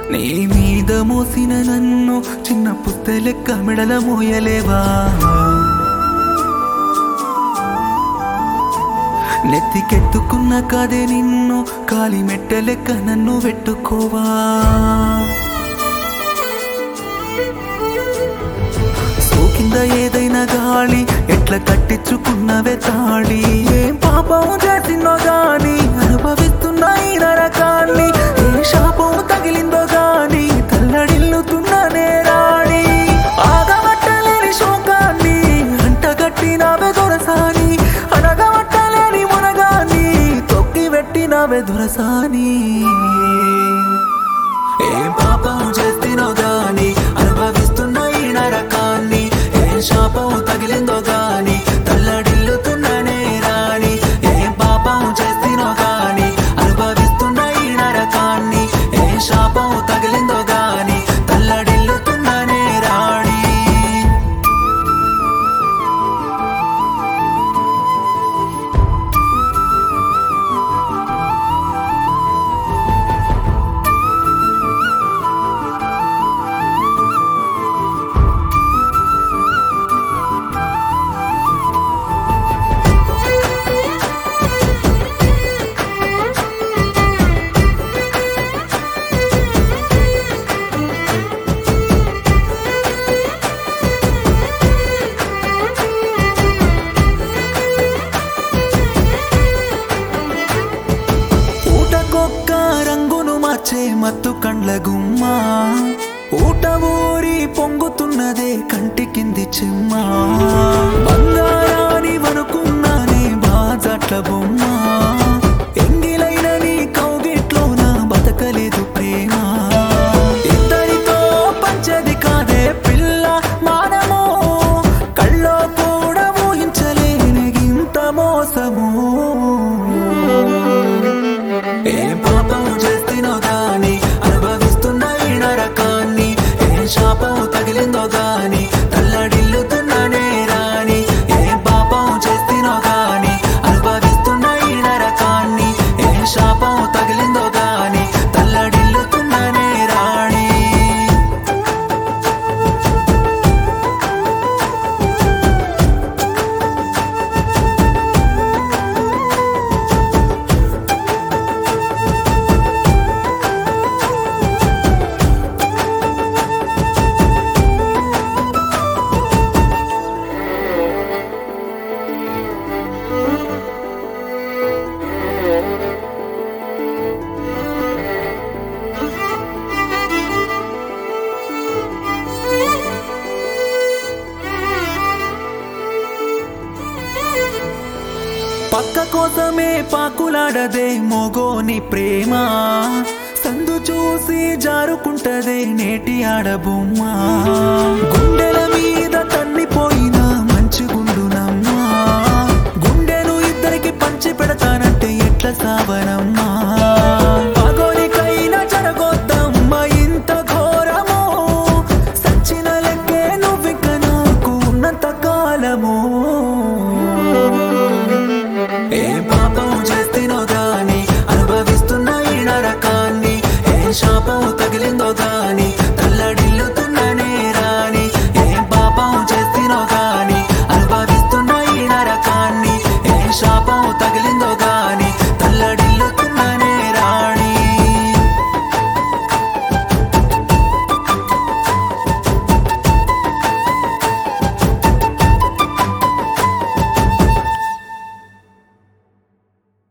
నీ మీద మోసిన నన్ను చిన్న పుత్త లెక్క మెడల మోయలేవా నెత్తికెత్తుకున్న కదే నిన్ను కాలి మెట్ట లెక్క నన్ను పెట్టుకోవా సోకింద ఏదైనా గాలి ఎట్లా కట్టించుకున్నవే తాళి ఏం పాపం చేసిందో గాని అనుభవిస్తున్నా ఈ నరకాన్ని ఏ శాపం తగిలిందో గాని తల్లడిల్లుతున్న నేరాణి ఆగబట్టలేని శోకాన్ని అంటగట్టినవే దొరసాని అనగబట్టలేని మునగాన్ని తొక్కి పెట్టినవే దొరసాని ఏం పాపం చేstiనో గాని అనుభవిస్తున్న ఈ నరకాన్ని ఏం శాపం తగిలిందో గాని తల్లడిల్లుతున్న నేరాని ఏం పాపం చేstiనో గాని అనుభవిస్తున్న ఈ నరకాన్ని ఏం శాపం తగిలిందో గాని తల్లడిల్లుతున్న నేరాణి ఊటకొక్క రంగును మార్చే మత్తు కండ్ల గుమ్మ ఊట ఊరి పొంగుతున్నదే కంటి కింది చెమ్మ బంగారాని వనుకున్నానే బాజట్ల బొమ్మ ఎంగిలైన నీ కౌగిట్లోన బతకలేదు ప్రేమ ఇద్దరితో పంచది కాదే పిల్ల మానమో కళ్ళో కూడా ఊహించలేని ఇంత మోసము ఏం పాపం చేstiనో గాని అనుభవిస్తున్న ఈ నరకాన్ని ఏం శాపం తగిలిందో గాని తల్లడిల్లుతున్న నేరాని ఏం పాపం చేstiనో గాని అనుభవిస్తున్న ఈ నరకాన్ని ఏం శాపం తగిలిందో గాని తల్లడిల్లుతున్న నేరాణి పక్క కోసమే పాకులాడదే మోగోని ప్రేమ సందు చూసి జారుకుంటదే నేటి ఆడబొమ్మ గుండెల మీద తన్నిపోయిన మంచి గుండునమ్మా గుండెను ఇద్దరికి పంచి పెడతానంటే ఎట్ల సావనమ్మా